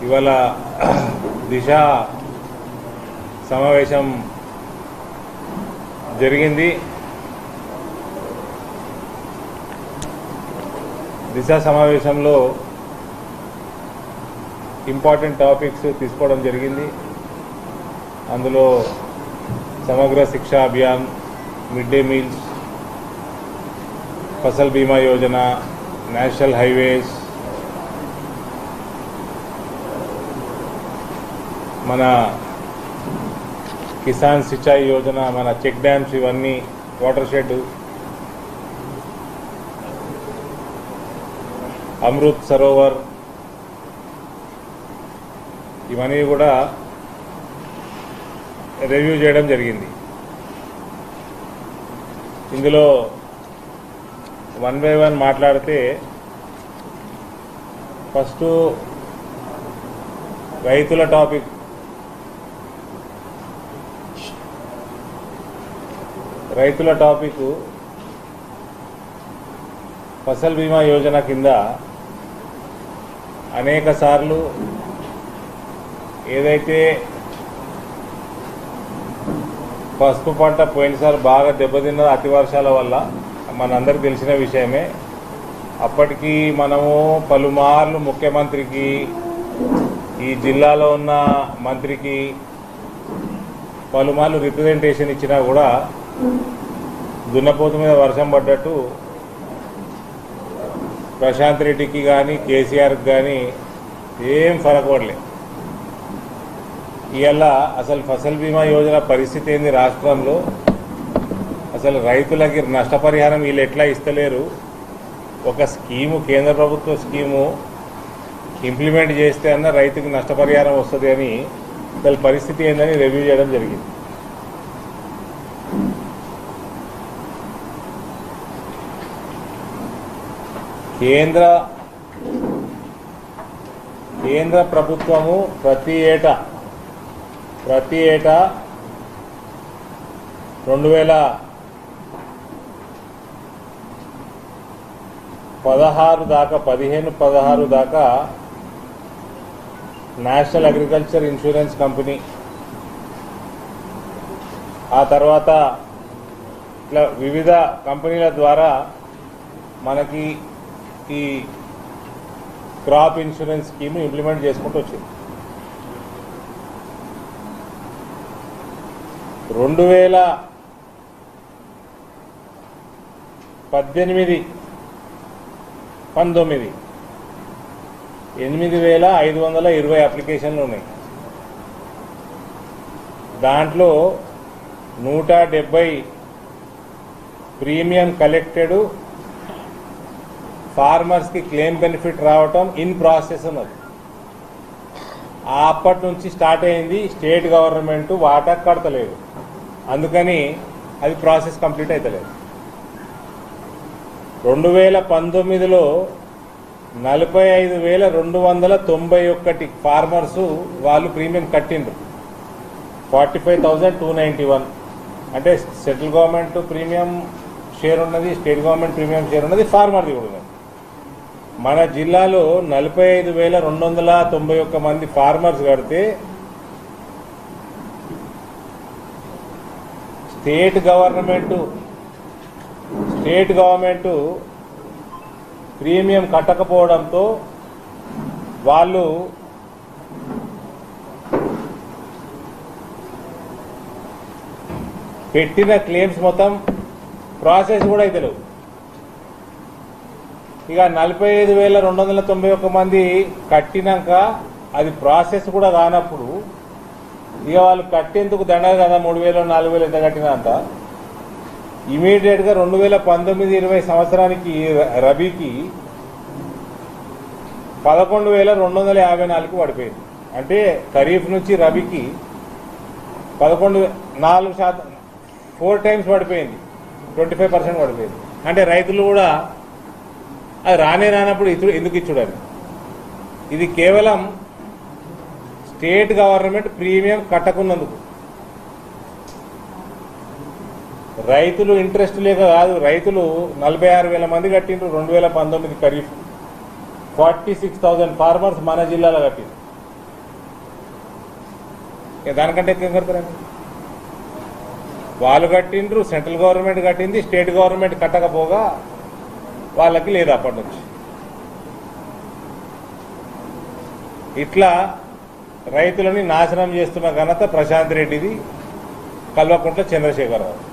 ఇవాళ దిశ సమావేశం జరిగింది దిశ సమావేశంలో ఇంపార్టెంట్ టాపిక్స్ తీసుకోవడం జరిగింది అందులో Samagra Shiksha Abhiyan mid day meals Fasal Bima Yojana national highways మన కిసాన్ సిచాయి యోజన మన చెక్ డ్యామ్స్ ఇవన్నీ వాటర్ షెడ్ అమృత్ సరోవర్ ఇవన్నీ కూడా రివ్యూ చేయడం జరిగింది ఇందులో వన్ బై వన్ మాట్లాడితే ఫస్ట్ రైతుల టాపిక్ రైతుల టాపిక్ ఫసల్ బీమా యోజన కింద అనేక సార్లు ఏదైతే పసుపు పంట పోయినసారి బాగా దెబ్బతిన్నది అతి వర్షాల వల్ల మనందరికి తెలిసిన విషయమే అప్పటికి మనము పలుమార్లు ముఖ్యమంత్రికి ఈ జిల్లాలో ఉన్న మంత్రికి పలుమార్లు రిప్రజెంటేషన్ ఇచ్చినా కూడా దున్నపోతు మీద వర్షం పడ్డట్టు ప్రశాంత్ రెడ్డికి కానీ కేసీఆర్కి కానీ ఏం ఫరక్ పడలే ఇవాళ అసలు ఫసల్ బీమా యోజన పరిస్థితి ఏంది రాష్ట్రంలో అసలు రైతులకి నష్టపరిహారం వీళ్ళు ఎట్లా ఇస్తలేరు ఒక స్కీము కేంద్ర ప్రభుత్వ స్కీము ఇంప్లిమెంట్ చేస్తే అన్న రైతుకి నష్టపరిహారం వస్తుంది అని అసలు పరిస్థితి ఏందని రివ్యూ చేయడం జరిగింది కేంద్ర కేంద్ర ప్రభుత్వము ప్రతి ఏటా ప్రతి ఏటా రెండు వేల పదహారు దాకా పదిహేను పదహారు దాకా నేషనల్ అగ్రికల్చర్ ఇన్సూరెన్స్ కంపెనీ ఆ తర్వాత ఇట్లా వివిధ కంపెనీల ద్వారా మనకి ఈ క్రాప్ ఇన్సూరెన్స్ స్కీమ్ ఇంప్లిమెంట్ చేసుకుంటూ వచ్చింది రెండు వేల పద్దెనిమిది పంతొమ్మిది ఎనిమిది వేల ఐదు వందల ఇరవై అప్లికేషన్లు ఉన్నాయి దాంట్లో నూట డెబ్బై ప్రీమియం కలెక్టెడ్ ఫార్మర్స్కి క్లెయిమ్ బెనిఫిట్ రావటం ఇన్ ప్రాసెస్ ఉన్నది ఆ అప్పటి నుంచి స్టార్ట్ అయింది స్టేట్ గవర్నమెంట్ వాటా కడతలేదు అందుకని అది ప్రాసెస్ కంప్లీట్ అవుతలేదు రెండు వేల పంతొమ్మిదిలో నలభై ఐదు వేల రెండు వందల తొంభై ఒక్కటి ఫార్మర్స్ వాళ్ళు ప్రీమియం కట్టిండ్రు forty five thousand two ninety one అంటే సెంట్రల్ గవర్నమెంట్ ప్రీమియం షేర్ ఉన్నది స్టేట్ గవర్నమెంట్ ప్రీమియం షేర్ ఉన్నది ఫార్మర్ది కూడా ఉన్నది మన జిల్లాలో నలభై ఐదు వేల రెండు వందల తొంభై ఒక్క మంది ఫార్మర్స్ కడితే state government state government premium కట్టకపోవడంతో వాళ్ళు పెట్టిన క్లెయిమ్స్ మొత్తం ప్రాసెస్ కూడా అయితే లేవు ఇక నలభై ఐదు వేల రెండు వందల తొంభై ఒక్క మంది కట్టినాక అది ప్రాసెస్ కూడా కానప్పుడు ఇక వాళ్ళు కట్టేందుకు దండ కదా మూడు వేలు నాలుగు వేలు ఎంత కట్టినా అంత ఇమీడియట్ గా రెండు వేల పంతొమ్మిది ఇరవై సంవత్సరానికి రబీకి పదకొండు వేల రెండు వందల యాభై నాలుగు పడిపోయింది అంటే ఖరీఫ్ నుంచి రబీకి పదకొండు నాలుగు శాతం ఫోర్ టైమ్స్ పడిపోయింది ట్వంటీ ఫైవ్ పర్సెంట్ పడిపోయింది అంటే రైతులు కూడా అది రానే రానప్పుడు ఇతడు ఎందుకు ఇచ్చుడని ఇది కేవలం స్టేట్ గవర్నమెంట్ ప్రీమియం కట్టకున్నందుకు రైతులు ఇంట్రెస్ట్ లేక కాదు రైతులు నలభై ఆరు వేల మంది కట్టిండ్రు రెండు వేల పంతొమ్మిది kharif forty six thousand farmers మన జిల్లాలో కట్టిండ్రు ఇక దానికంటే ఎక్కువ ఏం కడతారండి వాళ్ళు కట్టిండ్రు సెంట్రల్ గవర్నమెంట్ కట్టింది స్టేట్ గవర్నమెంట్ కట్టకపోగా వాళ్ళకి లేదు అప్పటి నుంచి ఇట్లా రైతులని నాశనం చేస్తున్న ఘనత ప్రశాంత్ రెడ్డిది కల్వకుంట్ల చంద్రశేఖరరావు